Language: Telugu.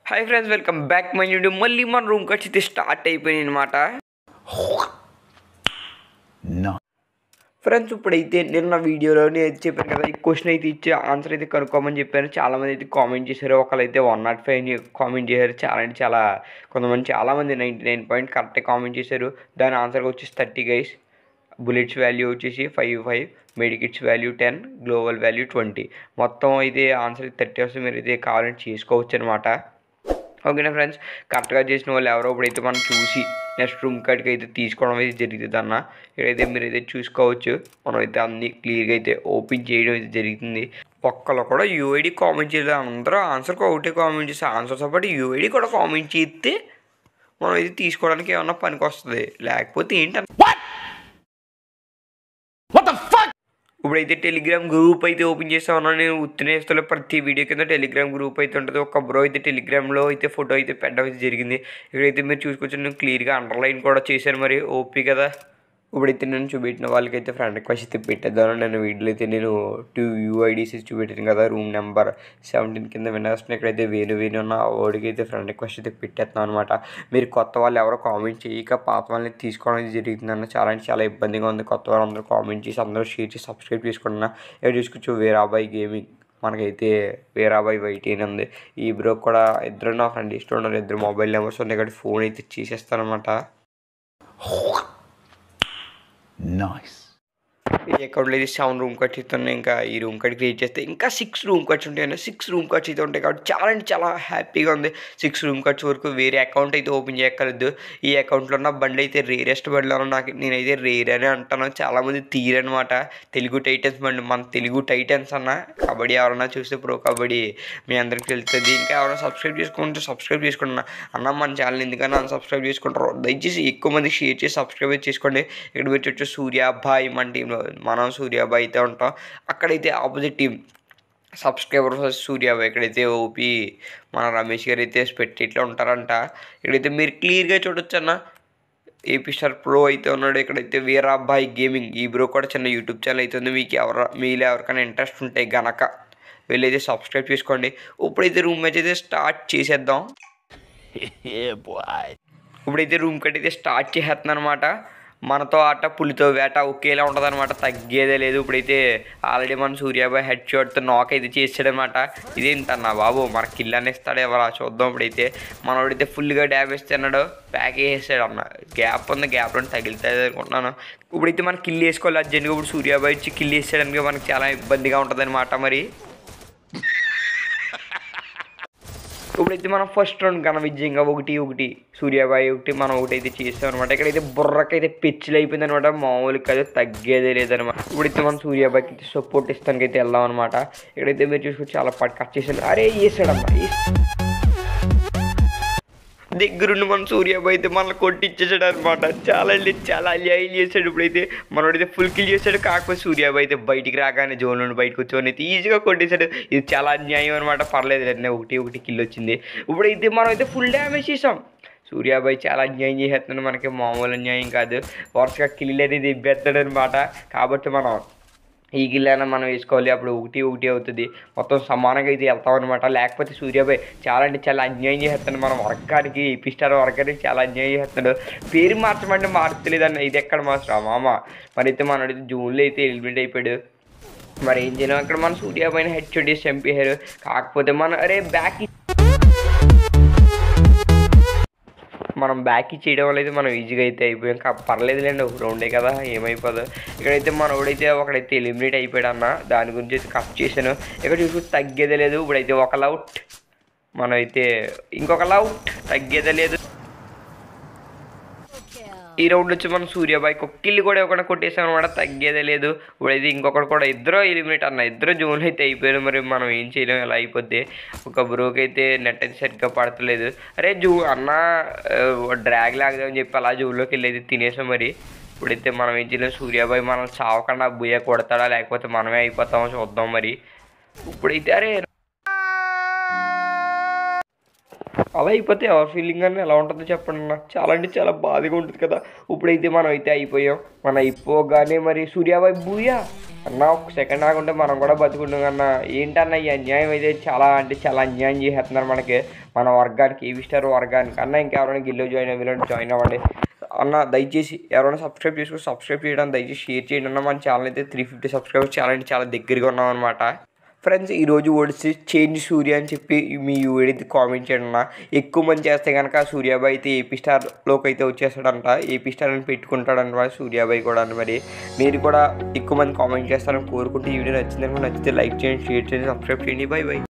Hi friends welcome back my YouTube మళ్ళీ మన రూమ్కి వచ్చి ఇది స్టార్ట్ అయిపోయింది అనమాట No. ఫ్రెండ్స్ ఇప్పుడైతే నేను నా వీడియోలో నేను చెప్పాను కదా ఈ క్వశ్చన్ అయితే ఇచ్చి ఆన్సర్ అయితే కనుక్కోమని చెప్పాను చాలామంది అయితే కామెంట్ చేశారు ఒకళ్ళైతే వన్ నాట్ ఫైవ్ అని కామెంట్ చేశారు చాలా అంటే చాలా కొంతమంది చాలామంది నైంటీ నైన్ పాయింట్ కరెక్ట్గా కామెంట్ చేశారు దాని ఆన్సర్ వచ్చేసి థర్టీ గైస్ బుల్లెట్స్ వాల్యూ వచ్చేసి five five medkits value ten global value twenty మొత్తం అయితే ఆన్సర్ థర్టీ వస్తే మీరు అయితే కావాలంటే చేసుకోవచ్చు అనమాట ఓకేనా ఫ్రెండ్స్ కరెక్ట్గా చేసిన వాళ్ళు ఎవరో ఇప్పుడైతే మనం చూసి నెక్స్ట్ రూమ్ కాడికి అయితే తీసుకోవడం అయితే జరుగుతుంది అన్న ఇక్కడైతే మీరు అయితే చూసుకోవచ్చు మనం అయితే అన్ని క్లియర్గా అయితే ఓపెన్ చేయడం అయితే జరుగుతుంది ఒక్కళ్ళు కూడా యూఐడి కామెంట్ చేయలేదు అందరూ ఆన్సర్కి ఒకటే కామెంట్ చేస్తే ఆన్సర్తో పాటు యూఐడి కూడా కామెంట్ చేస్తే మనం అయితే తీసుకోవడానికి ఏమన్నా పనికి వస్తుంది లేకపోతే ఏంటంటే What the fuck? ఇప్పుడైతే టెలిగ్రామ్ గ్రూప్ అయితే ఓపెన్ చేస్తా ఉన్నాను నేను ఉత్తినే చేస్తాను ప్రతి వీడియో కింద టెలిగ్రామ్ గ్రూప్ అయితే ఉంటుంది ఒక బ్రో అయితే టెలిగ్రామ్లో అయితే ఫోటో అయితే పెట్టడం అయితే జరిగింది ఇక్కడైతే మీరు చూసుకోవచ్చు నేను క్లియర్గా అండర్లైన్ కూడా చేశాను మరి ఓపీ కదా ఇప్పుడైతే నేను చూపెట్టిన వాళ్ళకైతే ఫ్రెండ్ రిక్వెస్ట్ అయితే పెట్టేద్దాను నేను వీడియోలో అయితే నేను టూ యూఐడీస్ చూపెట్టాను కదా రూమ్ నెంబర్ సెవెంటీన్ కింద వినేస్తున్నా ఇక్కడైతే వేరు వేరు ఉన్న వాడికి అయితే ఫ్రెండ్ రిక్వెస్ట్ అయితే పెట్టేస్తున్నాను అనమాట మీరు కొత్త వాళ్ళు ఎవరో కామెంట్ చేయక పాత వాళ్ళని తీసుకోవడం అయితే జరుగుతుందన్న చాలా అంటే చాలా ఇబ్బందిగా ఉంది కొత్త వాళ్ళు అందరూ కామెంట్ చేసి అందరూ షేర్ చేసి సబ్స్క్రైబ్ చేసుకున్నా ఇక్కడ చూసుకోవచ్చు వేరాబాయ్ గేమింగ్ మనకైతే వేరాబాయ్ వైట్ అని ఉంది ఈ బ్రో కూడా ఇద్దరు నా ఫ్రెండ్ ఇష్టం ఉన్నారు ఇద్దరు మొబైల్ నెంబర్స్ ఉన్నాయి కాబట్టి ఫోన్ అయితే చేసేస్తానమాట Nice. ఈ అకౌంట్లో అయితే సెవెన్ రూమ్ కట్స్ అయితే ఉన్నాయి ఇంకా ఈ రూమ్ కట్ క్రియేట్ చేస్తే ఇంకా సిక్స్ రూమ్ కట్స్ ఉంటాయి సిక్స్ రూమ్ కట్స్ అయితే ఉంటాయి కాబట్టి చాలా అంటే చాలా హ్యాపీగా ఉంది సిక్స్ రూమ్ కట్స్ వరకు వేరే అకౌంట్ అయితే ఓపెన్ చేయక్కర్లేదు ఈ అకౌంట్లో ఉన్న బండి అయితే రేరెస్ట్ బండిలో నాకు నేనైతే రేర్ అని అంటాను చాలామంది తీరనమాట తెలుగు టైటన్స్ బండి మన తెలుగు టైటన్స్ అన్న కబడ్డీ ఎవరన్నా చూస్తే ప్రో కబడ్డీ మీ అందరికి తెలుస్తుంది ఇంకా ఎవరైనా సబ్స్క్రైబ్ చేసుకుంటే సబ్స్క్రైబ్ చేసుకుంటున్నా అన్న మన ఛానల్ ఎందుకన్నా సబ్స్క్రైబ్ చేసుకుంటారు దయచేసి ఎక్కువ మంది షేర్ చేసి సబ్స్క్రైబ్ చేసుకోండి ఇక్కడ మీరు వచ్చి సూర్యాబాయ్ మన టీంలో మనం సూర్యాబాయ్ అయితే ఉంటాం అక్కడైతే ఆపోజిట్ టీం సబ్స్క్రైబర్ సూర్యాబాయ్ ఇక్కడైతే ఓపి మన రమేష్ గారు అయితే పెట్టి ఇట్లా ఉంటారంట ఇక్కడైతే మీరు క్లియర్గా చూడొచ్చు అన్న ఏపీ స్టార్ ప్రో అయితే ఉన్నాడు ఇక్కడైతే వీరాబాయ్ గేమింగ్ ఈ బ్రో కూడా చిన్న యూట్యూబ్ ఛానల్ అయితే ఉంది మీకు ఎవరు మీలో ఎవరికైనా ఇంట్రెస్ట్ ఉంటే గనక వెళ్ళైతే సబ్స్క్రైబ్ చేసుకోండి ఇప్పుడైతే రూమ్ మ్యాచ్ అయితే స్టార్ట్ చేసేద్దాం Yeah, boy. ఇప్పుడైతే రూమ్ కట్ అయితే స్టార్ట్ చేసేస్తున్నాను అనమాట మనతో ఆట పులితో వేట ఒకేలా ఉంటుంది అనమాట తగ్గేదే లేదు ఇప్పుడైతే ఆల్రెడీ మన సూర్యాబాయ్ హెడ్ షాట్తో నాక్ అయితే చేసాడనమాట ఇదేంటన్నా బాబు మన కిల్ అనేస్తాడు ఎవరా చూద్దాం ఇప్పుడైతే మనోడైతే ఫుల్గా డ్యామేజ్ తిన్నాడు ప్యాక్ వేసాడు అన్న గ్యాప్ ఉంది గ్యాప్లో తగిలితుంది అనుకుంటున్నాను ఇప్పుడైతే మనం కిల్ వేసుకోవాలి అర్జెంట్గా ఇప్పుడు సూర్యాబాయ్ వచ్చి కిల్ వేసేయడానికి మనకి చాలా ఇబ్బందిగా ఉంటుంది మరి ఇప్పుడైతే మనం ఫస్ట్ రౌండ్ ఘన విజయంగా ఒకటి ఒకటి సూర్యాబాయి ఒకటి మనం ఒకటి అయితే చేస్తాం అనమాట ఇక్కడైతే బుర్రకైతే పిచ్చిలు అయిపోయింది అనమాట మామూలు కాదు తగ్గేదే లేదనమాట ఇప్పుడైతే మనం సూర్యాబాయికి అయితే సపోర్ట్ ఇస్తానికి అయితే వెళ్దాం అనమాట ఇక్కడైతే మీరు చూసుకొని చాలా పాటు కట్ చేశాను అరే వేసాడమ్మా దగ్గరుండి మన సూర్యాబాయి అయితే మనల్ని కొట్టించేసాడు అనమాట చాలా అంటే చాలా అన్యాయం చేశాడు ఇప్పుడైతే మనోడైతే ఫుల్ కిల్ చేశాడు కాకపోతే సూర్యాబాయి అయితే బయటికి రాగానే జోన్ నుండి బయటకు వచ్చి అయితే ఈజీగా కొట్టేశాడు ఇది చాలా అన్యాయం అనమాట పర్లేదు అంటే ఒకటి ఒకటి కిల్ వచ్చింది ఇప్పుడైతే మనం అయితే ఫుల్ డ్యామేజ్ చేసాం సూర్యాబాయి చాలా అన్యాయం చేసేస్తున్నాడు మనకి మామూలు అన్యాయం కాదు వరుసగా కిల్ అనేది ఇబ్బేస్తాడు అనమాట కాబట్టి మనం ఈ గిల్లైనా మనం వేసుకోవాలి అప్పుడు ఒకటి ఒకటి అవుతుంది మొత్తం సమానంగా అయితే వెళ్తాం అనమాట లేకపోతే సూర్యాబాయ్ చాలా అంటే చాలా అన్యాయం చేస్తున్నాడు మనం వర్గానికి పిస్టార్ వర్గానికి చాలా అన్యాయం చేస్తున్నాడు పేరు మార్చమంటే మార్చలేదు అన్న ఇది ఎక్కడ మార్చరా మామ మరి అయితే మనోడైతే జూన్లో అయితే ఎలిమినేట్ అయిపోయాడు మరి ఏం చేయలేం అక్కడ మన సూర్యాబాయిని హెడ్ షాట్ చేసి చంపేశారు కాకపోతే మన అరే బ్యాక్ మనం బ్యాక్ చేయడం వల్ల అయితే మనం ఈజీగా అయితే అయిపోయాం కా పర్లేదులేండి ఒక రౌండే కదా ఏమైపోదు ఇక్కడైతే మనోడైతే ఒకడైతే ఎలిమినేట్ అయిపోయాడు అన్న దాని గురించి అయితే కట్ చేశాను ఇక్కడ చూసి తగ్గేదే లేదు ఇప్పుడైతే ఒక లౌట్ మనం అయితే ఇంకొక లౌట్ తగ్గేదే లేదు ఈ రౌండ్ వచ్చి మనం సూర్యాబాయ్ కుక్కిల్ని కూడా ఒకటి కొట్టేసాం అనమాట తగ్గేదే లేదు ఇప్పుడైతే ఇంకొకటి కూడా ఇద్దరు ఎలిమినేట్ అన్న ఇద్దరు జోన్లు అయితే అయిపోయారు మరి మనం ఏం చేయలేం ఎలా అయిపోద్ది ఒక బ్రోకి అయితే నెట్ అయితే సరిగ్గా పడతలేదు అరే జూ అన్న డ్రాగ్ లాగదని చెప్పి అలా జూలోకి వెళ్ళి అయితే తినేసాం మరి ఇప్పుడైతే మనం ఏం చేయలేం సూర్యాబాయ్ మనం చావకుండా బుయ్య కొడతాడా లేకపోతే మనమే అయిపోతామో చూద్దాం మరి ఇప్పుడైతే అరే అలా అయిపోతే ఎవరి ఫీలింగ్ అని ఎలా ఉంటుందో చెప్పండి అన్న చాలా అంటే చాలా బాధగా ఉంటుంది కదా ఇప్పుడైతే మనం అయితే అయిపోయాం మనం అయిపోగానే మరి సూర్యాబాయ్ బూయా అన్న ఒక సెకండ్ ఆగుంటే మనం కూడా బతుకుంటాం అన్న ఏంటన్న ఈ అన్యాయం అయితే చాలా అంటే చాలా అన్యాయం చేసేస్తున్నారు మనకి మన వర్గానికి ఏవి స్టార్ వర్గానికి అన్న ఇంకెవరైనా గిల్లో జాయిన్ అవ్వాలంటే జాయిన్ అవ్వండి అన్న దయచేసి ఎవరైనా సబ్స్క్రైబ్ చేసుకుని సబ్స్క్రైబ్ చేయడం దయచేసి షేర్ చేయండి అన్న మన ఛానల్ అయితే త్రీ ఫిఫ్టీ సబ్స్క్రైబర్స్ చాలా అంటే చాలా దగ్గరగా ఉన్నాం అనమాట ఫ్రెండ్స్ ఈరోజు ఓడిసి చేంజ్ సూర్య అని చెప్పి మీ ఏదైతే కామెంట్ చేయండి అన్న ఎక్కువ మంది చేస్తే కనుక సూర్యాబాయ్ అయితే ఏపీ స్టార్లోకి అయితే వచ్చేస్తాడంట ఏపీ స్టార్ అని పెట్టుకుంటాడనమాట సూర్యాబాయ్ కూడా అని మరి మీరు కూడా ఎక్కువ మంది కామెంట్ చేస్తారని కోరుకుంటే ఈ వీడియో నచ్చిందని నచ్చితే లైక్ చేయండి షేర్ చేయండి సబ్స్క్రైబ్ చేయండి బై బై